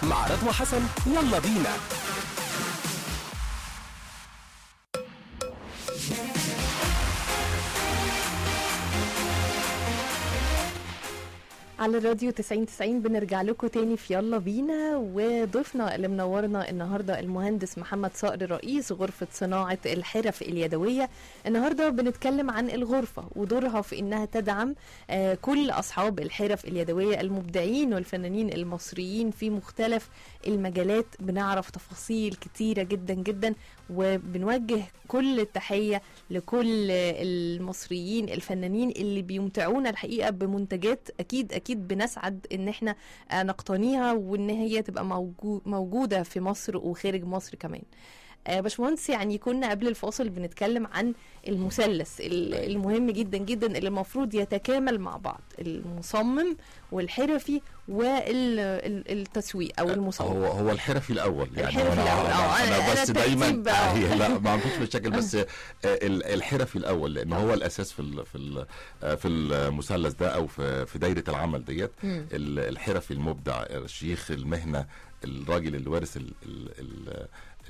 مع رضوى حسن يلا بينا على الراديو 90 90 بنرجع لكم تاني في يلا بينا وضيفنا اللي منورنا النهارده المهندس محمد صقر رئيس غرفه صناعه الحرف اليدويه النهارده بنتكلم عن الغرفه ودورها في انها تدعم آه، كل اصحاب الحرف اليدويه المبدعين والفنانين المصريين في مختلف المجالات بنعرف تفاصيل كتيره جدا جدا وبنوجه كل التحيه لكل المصريين الفنانين اللي بيمتعونا الحقيقه بمنتجات اكيد اكيد بنسعد ان احنا آه، نقتنيها وان هي تبقى موجو- موجوده في مصر وخارج مصر كمان آه، باشمهندس يعني كنا قبل الفاصل بنتكلم عن المثلث ال- المهم جدا جدا اللي المفروض يتكامل مع بعض المصمم والحرفي والتسويق او المصور هو هو الحرفي الاول يعني الحرفي أنا, الأول. آه، انا, أنا- أنا أنا بس دايما الترتيب بقى. هي لا ما عندوش مشاكل بس آه، ال- الحرفي الاول لان هو الاساس في ال في ال آه، في المثلث ده او في في دايره العمل ديت مم. ال- الحرفي المبدع الشيخ المهنه الراجل اللي وارث ال- ال- ال-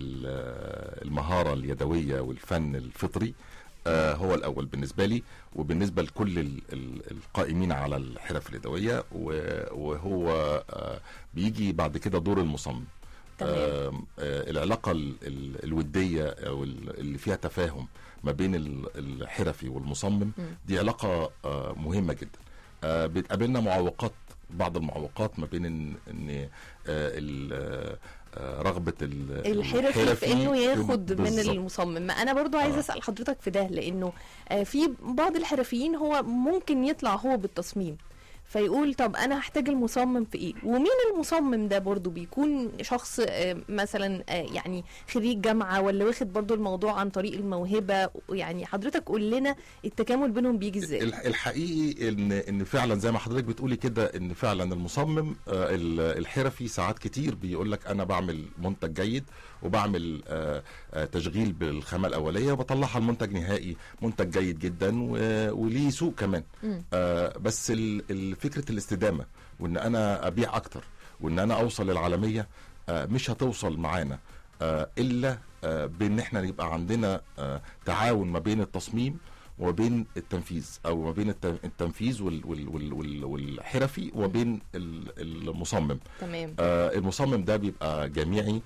ال- المهاره اليدويه والفن الفطري آه، هو الاول بالنسبه لي وبالنسبه لكل ال- ال- القائمين على الحرف اليدويه و- وهو آه، بيجي بعد كده دور المصمم تمام آم، آه، العلاقه ال- ال- الوديه او ال- اللي فيها تفاهم ما بين ال- الحرفي والمصمم مم. دي علاقه آه، مهمه جدا آه، بتقابلنا معوقات بعض المعوقات ما بين ان ان آه، ال- آه، آه، رغبه ال- الحرفي في انه ياخد من بالظبط. المصمم ما انا برضو عايزه آه. اسال حضرتك في ده لانه آه، في بعض الحرفيين هو ممكن يطلع هو بالتصميم فيقول طب انا هحتاج المصمم في ايه ومين المصمم ده برضو بيكون شخص آه، مثلا آه، يعني خريج جامعه ولا واخد برضو الموضوع عن طريق الموهبه يعني حضرتك قول لنا التكامل بينهم بيجي ازاي الح- الحقيقي ان ان فعلا زي ما حضرتك بتقولي كده ان فعلا المصمم آه، ال- الحرفي ساعات كتير بيقول لك انا بعمل منتج جيد وبعمل آه، آه، تشغيل بالخامه الاوليه وبطلعها المنتج نهائي منتج جيد جدا و- وليه سوق كمان مم. آه، بس ال- ال- فكره الاستدامه وان انا ابيع اكتر وان انا اوصل للعالميه آه، مش هتوصل معانا آه، الا آه، بان احنا يبقى عندنا آه، تعاون ما بين التصميم وبين التنفيذ او ما بين الت- التنفيذ وال- وال- وال- وال- والحرفي وبين ال- المصمم تمام آه، المصمم ده بيبقى جامعي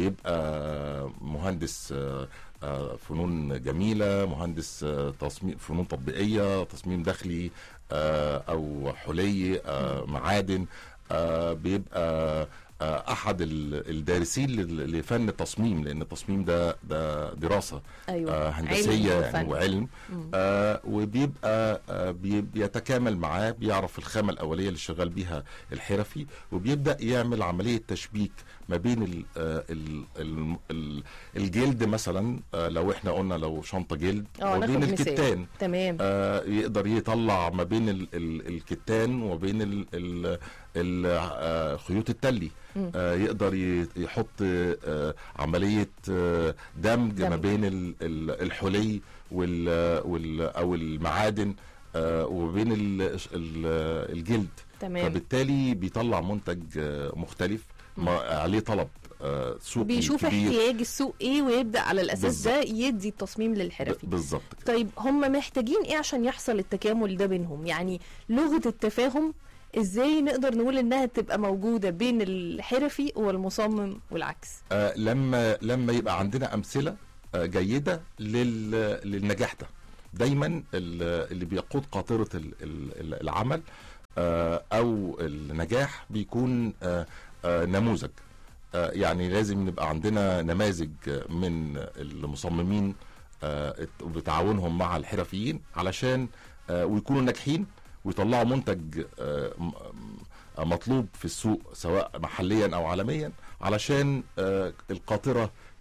بيبقى مهندس آه، آه، فنون جميلة مهندس آه، تصميم فنون تطبيقية تصميم داخلي آه، أو حلي آه، معادن آه، بيبقى آه، أحد ال- الدارسين لل- لفن التصميم لأن التصميم ده ده دراسة ايوه آه، علم هندسية وفن. يعني وعلم مم. آه وبيبقى آه بي- بيتكامل معاه بيعرف الخامة الأولية اللي شغال بيها الحرفي وبيبدأ يعمل عملية تشبيك ما بين ال آه ال ال ال الجلد مثلا آه لو احنا قلنا لو شنطة جلد اه وبين ناخد مثال. الكتان تمام آه يقدر يطلع ما بين ال ال الكتان وبين ال ال ال آه خيوط التلي مم. آه يقدر ي- يحط آه عملية آه دمج ما دمج. بين ال- ال- الحلي وال وال أو المعادن آه وبين ال ال الجلد تمام فبالتالي بيطلع منتج آه مختلف ما عليه طلب آه سوقي بيشوف كبير احتياج السوق ايه ويبدا على الاساس بالظبط. ده يدي التصميم ب- للحرفي بالظبط كده. طيب هم محتاجين ايه عشان يحصل التكامل ده بينهم يعني لغه التفاهم ازاي نقدر نقول انها تبقى موجوده بين الحرفي والمصمم والعكس آه لما لما يبقى عندنا امثله آه جيده لل للنجاح ده دايما ال- اللي بيقود قاطره ال- ال- العمل آه او النجاح بيكون آه آه نموذج آه يعني لازم نبقى عندنا نماذج من المصممين آه بتعاونهم مع الحرفيين علشان آه ويكونوا ناجحين ويطلعوا منتج آه م- م- مطلوب في السوق سواء محليا او عالميا علشان آه القاطره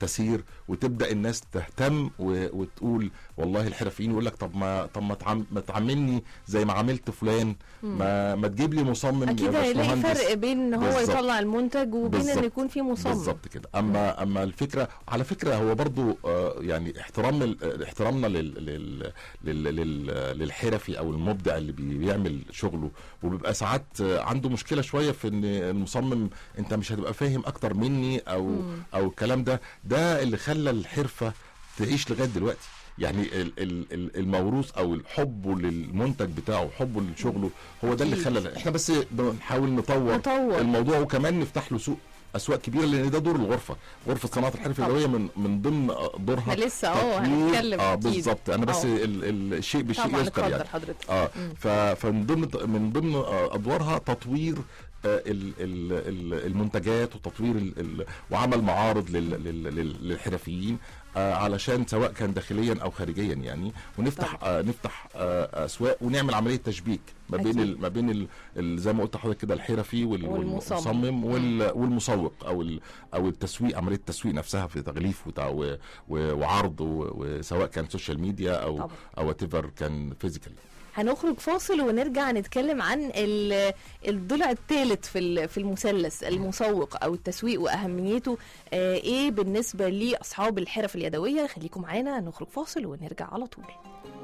تسير وتبدا الناس تهتم و... وتقول والله الحرفيين يقول لك طب ما طب ما تعم... ما تعاملني زي ما عملت فلان ما ما تجيب لي مصمم يا اكيد هيلاقي باشمهندس. فرق بين ان هو بالظبط. يطلع المنتج وبين ان بالظبط. يكون في مصمم بالظبط كده اما اما الفكره على فكره هو برضو آه، يعني احترام ال- احترامنا لل لل لل لل للحرفي او المبدع اللي بي- بيعمل شغله وبيبقى ساعات آه، عنده مشكله شويه في ان المصمم انت مش هتبقى فاهم اكتر مني او او الكلام ده ده اللي خلى الحرفه تعيش لغايه دلوقتي يعني ال- ال- ال- الموروث او حبه للمنتج بتاعه حبه لشغله هو ده اللي أكيد. خلى احنا بس بنحاول نطور نطور. الموضوع وكمان نفتح له سوق اسواق كبيره لان ده دور الغرفه غرفه صناعه الحرف طبعا. اليدويه من من ضمن دورها احنا لسه اه تطوير- هنتكلم اه أكيد. بالظبط انا بس آه. ال ال الشيء بالشيء طبعا يذكر اتفضل يعني حضرتك اه ف- فمن ضمن من ضمن آه، ادوارها تطوير آه، ال- ال- ال- المنتجات وتطوير ال- ال- وعمل معارض لل- لل- لل- للحرفيين آه، علشان سواء كان داخليا او خارجيا يعني ونفتح آه نفتح آه اسواق ونعمل عمليه تشبيك ما بين أكيد. ال ما بين ال ال زي ما قلت لحضرتك كده الحرفي وال- والمصمم. والمصمم وال- والمسوق او ال او التسويق عمليه التسويق نفسها في تغليف وتع- و- و- وعرض و- وسواء كان سوشيال ميديا او طبعا. او وات كان فيزيكال هنخرج فاصل ونرجع نتكلم عن ال- الضلع الثالث في ال- في المثلث المسوق او التسويق واهميته آه، ايه بالنسبه لاصحاب الحرف اليدويه خليكم معانا نخرج فاصل ونرجع على طول